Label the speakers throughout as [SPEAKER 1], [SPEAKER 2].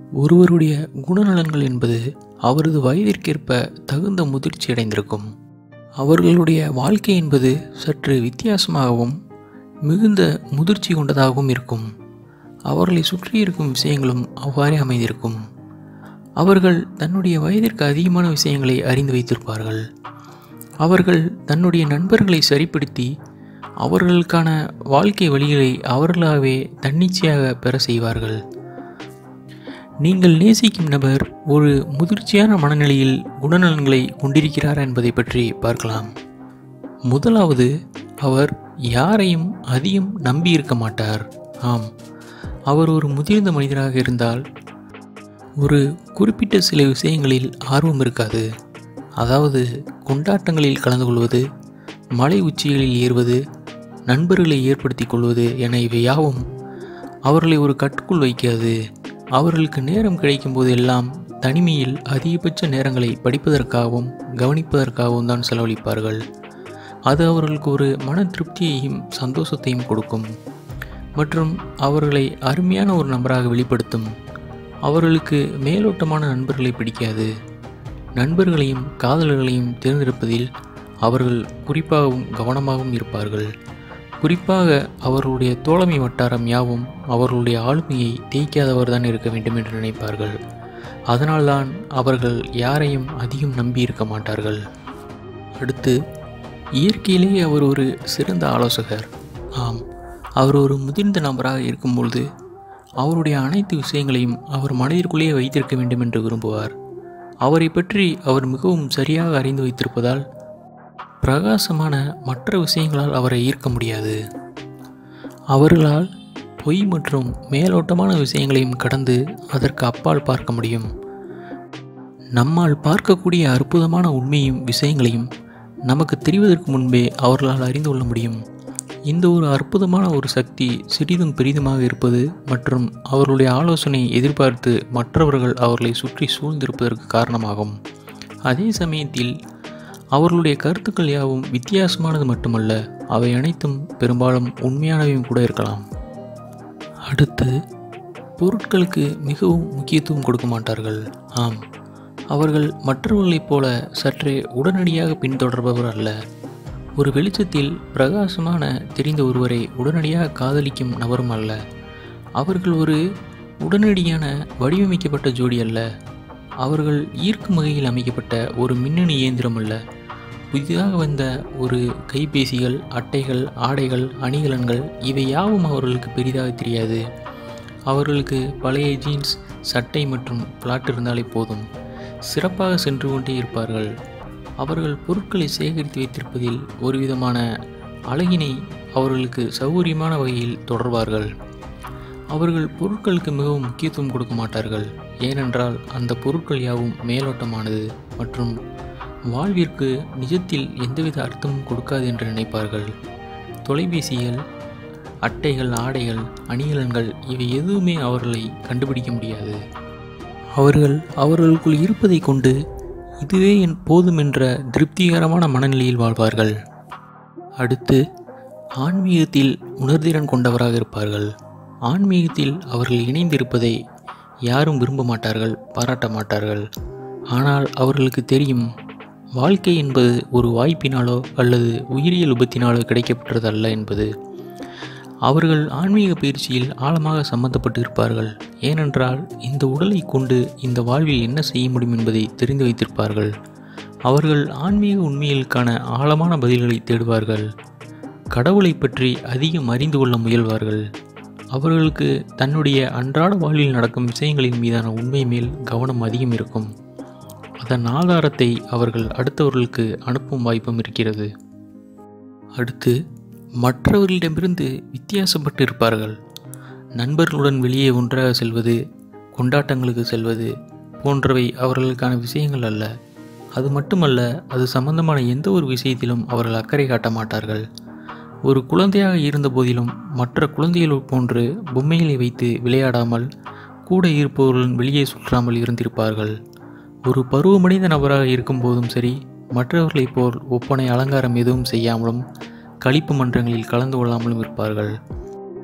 [SPEAKER 1] ஒருவருடைய குணநலன்கள் என்பது அவரது வயதிற்கேற்ப தகுந்த முதிர்ச்சி அடைந்திருக்கும் அவர்களுடைய வாழ்க்கை என்பது சற்று வித்தியாசமாகவும் மிகுந்த முதிர்ச்சி கொண்டதாகவும் இருக்கும் அவர்களை சுற்றி இருக்கும் விஷயங்களும் அவ்வாறே அமைந்திருக்கும் அவர்கள் தன்னுடைய வயதிற்கு அதிகமான விஷயங்களை அறிந்து வைத்திருப்பார்கள் அவர்கள் தன்னுடைய நண்பர்களை சரிப்படுத்தி அவர்களுக்கான வாழ்க்கை வழிகளை அவர்களாகவே தன்னிச்சையாக பெற செய்வார்கள் நீங்கள் நேசிக்கும் நபர் ஒரு முதிர்ச்சியான மனநிலையில் குணநலன்களை கொண்டிருக்கிறார் என்பதை பற்றி பார்க்கலாம் முதலாவது அவர் யாரையும் அதிகம் நம்பியிருக்க மாட்டார் ஆம் அவர் ஒரு முதிர்ந்த மனிதராக இருந்தால் ஒரு குறிப்பிட்ட சில விஷயங்களில் ஆர்வம் இருக்காது அதாவது கொண்டாட்டங்களில் கலந்து கொள்வது மலை உச்சிகளில் ஏறுவது நண்பர்களை ஏற்படுத்தி கொள்வது என இவை யாவும் அவர்களை ஒரு கட்டுக்குள் வைக்காது அவர்களுக்கு நேரம் கிடைக்கும் போதெல்லாம் தனிமையில் அதிகபட்ச நேரங்களை படிப்பதற்காகவும் கவனிப்பதற்காகவும் தான் செலவழிப்பார்கள் அது அவர்களுக்கு ஒரு மன திருப்தியையும் சந்தோஷத்தையும் கொடுக்கும் மற்றும் அவர்களை அருமையான ஒரு நபராக வெளிப்படுத்தும் அவர்களுக்கு மேலோட்டமான நண்பர்களை பிடிக்காது நண்பர்களையும் காதலர்களையும் தேர்ந்தெடுப்பதில் அவர்கள் குறிப்பாகவும் கவனமாகவும் இருப்பார்கள் குறிப்பாக அவர்களுடைய தோழமை வட்டாரம் யாவும் அவர்களுடைய ஆளுமையை தேய்க்காதவர் தான் இருக்க வேண்டும் என்று நினைப்பார்கள் அதனால்தான் அவர்கள் யாரையும் அதிகம் நம்பி இருக்க மாட்டார்கள் அடுத்து இயற்கையிலேயே அவர் ஒரு சிறந்த ஆலோசகர் ஆம் அவர் ஒரு முதிர்ந்த நபராக இருக்கும்பொழுது அவருடைய அனைத்து விஷயங்களையும் அவர் மனதிற்குள்ளேயே வைத்திருக்க வேண்டும் என்று விரும்புவார் அவரை பற்றி அவர் மிகவும் சரியாக அறிந்து வைத்திருப்பதால் பிரகாசமான மற்ற விஷயங்களால் அவரை ஈர்க்க முடியாது அவர்களால் பொய் மற்றும் மேலோட்டமான விஷயங்களையும் கடந்து அதற்கு அப்பால் பார்க்க முடியும் நம்மால் பார்க்கக்கூடிய அற்புதமான உண்மையும் விஷயங்களையும் நமக்கு தெரிவதற்கு முன்பே அவர்களால் அறிந்து கொள்ள முடியும் இந்த ஒரு அற்புதமான ஒரு சக்தி சிறிதும் பெரிதுமாக இருப்பது மற்றும் அவர்களுடைய ஆலோசனை எதிர்பார்த்து மற்றவர்கள் அவர்களை சுற்றி சூழ்ந்திருப்பதற்கு காரணமாகும் அதே சமயத்தில் அவர்களுடைய கருத்துக்கள் யாவும் வித்தியாசமானது மட்டுமல்ல அவை அனைத்தும் பெரும்பாலும் உண்மையானவையும் கூட இருக்கலாம் அடுத்து பொருட்களுக்கு மிகவும் முக்கியத்துவம் கொடுக்க மாட்டார்கள் ஆம் அவர்கள் மற்றவர்களைப் போல சற்றே உடனடியாக பின்தொடர்பவர் அல்ல ஒரு வெளிச்சத்தில் பிரகாசமான தெரிந்த ஒருவரை உடனடியாக காதலிக்கும் நபரும் அல்ல அவர்கள் ஒரு உடனடியான வடிவமைக்கப்பட்ட ஜோடி அல்ல அவர்கள் ஈர்க்கும் வகையில் அமைக்கப்பட்ட ஒரு மின்னணு இயந்திரம் அல்ல புதிதாக வந்த ஒரு கைபேசிகள் அட்டைகள் ஆடைகள் அணிகலன்கள் இவை யாவும் அவர்களுக்கு பெரிதாக தெரியாது அவர்களுக்கு பழைய ஜீன்ஸ் சட்டை மற்றும் பிளாட் இருந்தாலே போதும் சிறப்பாக சென்று கொண்டே இருப்பார்கள் அவர்கள் பொருட்களை சேகரித்து வைத்திருப்பதில் ஒரு விதமான அழகினை அவர்களுக்கு சௌகரியமான வகையில் தொடர்வார்கள் அவர்கள் பொருட்களுக்கு மிகவும் முக்கியத்துவம் கொடுக்க மாட்டார்கள் ஏனென்றால் அந்த பொருட்கள் யாவும் மேலோட்டமானது மற்றும் வாழ்விற்கு நிஜத்தில் எந்தவித அர்த்தமும் கொடுக்காது என்று நினைப்பார்கள் தொலைபேசிகள் அட்டைகள் ஆடைகள் அணிகலன்கள் இவை எதுவுமே அவர்களை கண்டுபிடிக்க முடியாது அவர்கள் அவர்களுக்குள் இருப்பதை கொண்டு இதுவே என் போதும் என்ற திருப்திகரமான மனநிலையில் வாழ்வார்கள் அடுத்து ஆன்மீகத்தில் உணர்திறன் கொண்டவராக இருப்பார்கள் ஆன்மீகத்தில் அவர்கள் இணைந்திருப்பதை யாரும் விரும்ப மாட்டார்கள் பாராட்ட மாட்டார்கள் ஆனால் அவர்களுக்கு தெரியும் வாழ்க்கை என்பது ஒரு வாய்ப்பினாலோ அல்லது உயிரியல் உபத்தினாலோ கிடைக்கப்பட்டதல்ல என்பது அவர்கள் ஆன்மீக பயிற்சியில் ஆழமாக சம்பந்தப்பட்டு இருப்பார்கள் ஏனென்றால் இந்த உடலை கொண்டு இந்த வாழ்வில் என்ன செய்ய முடியும் என்பதை தெரிந்து வைத்திருப்பார்கள் அவர்கள் ஆன்மீக உண்மைகளுக்கான ஆழமான பதில்களை தேடுவார்கள் கடவுளை பற்றி அதிகம் அறிந்து கொள்ள முயல்வார்கள் அவர்களுக்கு தன்னுடைய அன்றாட வாழ்வில் நடக்கும் விஷயங்களின் மீதான உண்மை மேல் கவனம் அதிகம் இருக்கும் அதன் ஆதாரத்தை அவர்கள் அடுத்தவர்களுக்கு அனுப்பும் வாய்ப்பும் இருக்கிறது அடுத்து மற்றவர்களிடமிருந்து வித்தியாசப்பட்டு இருப்பார்கள் நண்பர்களுடன் வெளியே ஒன்றாக செல்வது கொண்டாட்டங்களுக்கு செல்வது போன்றவை அவர்களுக்கான விஷயங்கள் அல்ல அது மட்டுமல்ல அது சம்பந்தமான எந்த ஒரு விஷயத்திலும் அவர்கள் அக்கறை காட்ட மாட்டார்கள் ஒரு குழந்தையாக இருந்த போதிலும் மற்ற குழந்தைகள் போன்று பொம்மைகளை வைத்து விளையாடாமல் கூட இருப்பவர்களுடன் வெளியே சுற்றாமல் இருந்திருப்பார்கள் ஒரு பருவமடைந்த நபராக இருக்கும்போதும் சரி மற்றவர்களைப் போல் ஒப்பனை அலங்காரம் எதுவும் செய்யாமலும் களிப்பு மன்றங்களில் கலந்து கொள்ளாமலும் இருப்பார்கள்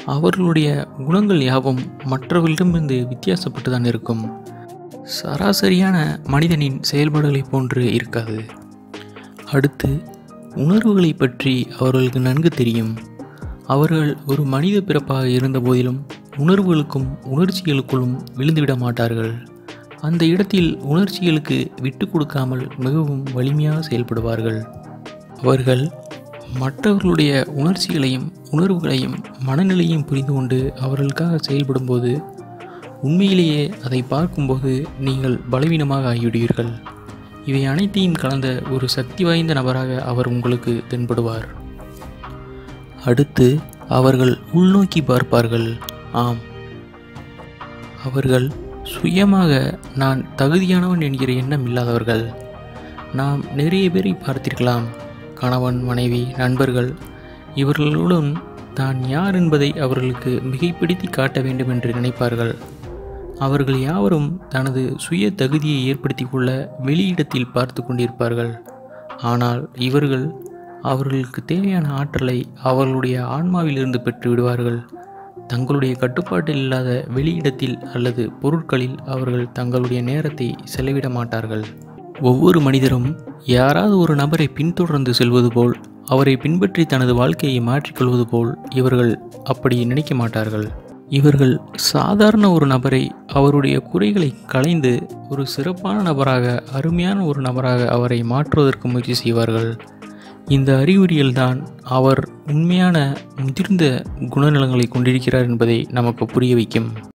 [SPEAKER 1] அவர்களுடைய குணங்கள் யாவும் மற்றவர்களிடமிருந்து வித்தியாசப்பட்டு தான் இருக்கும் சராசரியான மனிதனின் செயல்பாடுகளைப் போன்று இருக்காது அடுத்து உணர்வுகளை பற்றி அவர்களுக்கு நன்கு தெரியும் அவர்கள் ஒரு மனித பிறப்பாக இருந்த போதிலும் உணர்வுகளுக்கும் உணர்ச்சிகளுக்குள்ளும் விழுந்துவிட மாட்டார்கள் அந்த இடத்தில் உணர்ச்சிகளுக்கு விட்டு கொடுக்காமல் மிகவும் வலிமையாக செயல்படுவார்கள் அவர்கள் மற்றவர்களுடைய உணர்ச்சிகளையும் உணர்வுகளையும் மனநிலையும் புரிந்து கொண்டு அவர்களுக்காக செயல்படும்போது உண்மையிலேயே அதை பார்க்கும்போது நீங்கள் பலவீனமாக ஆகிவிடுவீர்கள் இவை அனைத்தையும் கலந்த ஒரு சக்தி வாய்ந்த நபராக அவர் உங்களுக்கு தென்படுவார் அடுத்து அவர்கள் உள்நோக்கி பார்ப்பார்கள் ஆம் அவர்கள் சுயமாக நான் தகுதியானவன் என்கிற எண்ணம் இல்லாதவர்கள் நாம் நிறைய பேரை பார்த்திருக்கலாம் கணவன் மனைவி நண்பர்கள் இவர்களுடன் தான் யார் என்பதை அவர்களுக்கு மிகைப்படுத்தி காட்ட வேண்டும் என்று நினைப்பார்கள் அவர்கள் யாவரும் தனது சுய தகுதியை ஏற்படுத்தி கொள்ள வெளியிடத்தில் பார்த்து கொண்டிருப்பார்கள் ஆனால் இவர்கள் அவர்களுக்கு தேவையான ஆற்றலை அவர்களுடைய ஆன்மாவிலிருந்து பெற்று விடுவார்கள் தங்களுடைய கட்டுப்பாட்டில் இல்லாத வெளியிடத்தில் அல்லது பொருட்களில் அவர்கள் தங்களுடைய நேரத்தை செலவிட மாட்டார்கள் ஒவ்வொரு மனிதரும் யாராவது ஒரு நபரை பின்தொடர்ந்து செல்வது போல் அவரை பின்பற்றி தனது வாழ்க்கையை மாற்றிக்கொள்வது போல் இவர்கள் அப்படி நினைக்க மாட்டார்கள் இவர்கள் சாதாரண ஒரு நபரை அவருடைய குறைகளை களைந்து ஒரு சிறப்பான நபராக அருமையான ஒரு நபராக அவரை மாற்றுவதற்கு முயற்சி செய்வார்கள் இந்த அறிகுறியில்தான் அவர் உண்மையான முதிர்ந்த குணநலங்களை கொண்டிருக்கிறார் என்பதை நமக்கு புரிய வைக்கும்